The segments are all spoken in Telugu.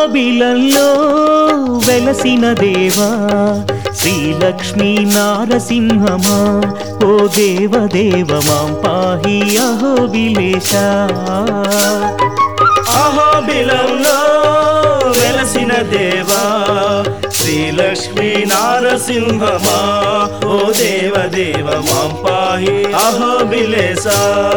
అహోబిలంలో వెలసిన దేవా శ్రీలక్ష్మీ నారసింహమా ఓ దేవదేవ మాం పాహి అహోబిలేశ అహోబిలంలో వెలసిన దేవా శ్రీలక్ష్మీ నారసింహమా ఓ దేవ దేవ మాం పాహి అహోబిలేసా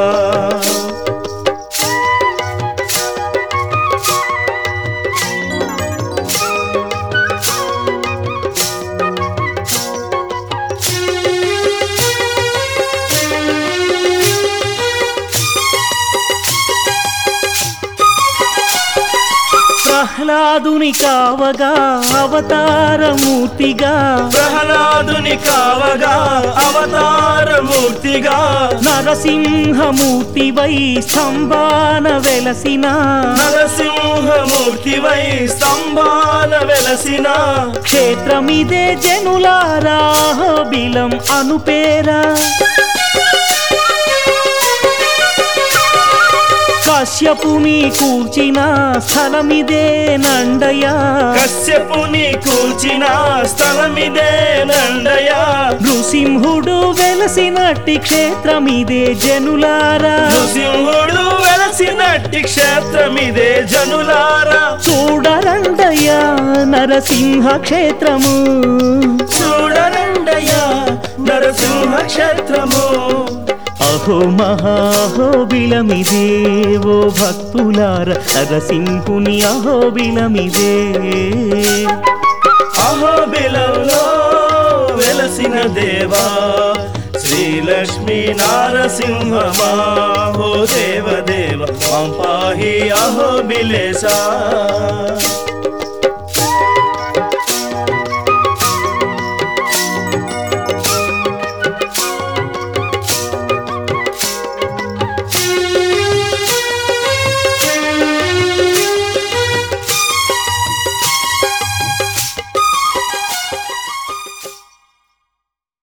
ప్రహ్లాదుని కావగా అవతారమూర్తిగా ప్రహ్లాదుని కావగా అవతారమూర్తిగా నరసింహమూర్తివై స్తంభాన వెలసిన నరసింహమూర్తివై స్తంభాన వెలసిన క్షేత్రమిదే జనులారా బిలం అనుపేరా కశ్యపుని కూర్చిన స్థలమిదే నండయా కశ్యపుని కూల్చిన స్థలమిదే నండయా నృసింహుడు వెలసినట్టి క్షేత్రమిదే జనులారా నృసింహుడు వెలసినట్టి క్షేత్రమిదే జనులారా చూడరండయ్యా నరసింహ క్షేత్రము చూడరండయ్యా నరసింహ క్షేత్రము అహో మహాహోబిలమిదే ఓ భక్తులార నరసింహుని అహోబిలమిదే అహోబిలంలో వెలసిన దేవా శ్రీలక్ష్మీ నారసింహమా ఓ దేవ దేవ మాం పాహి అహోబిలేసా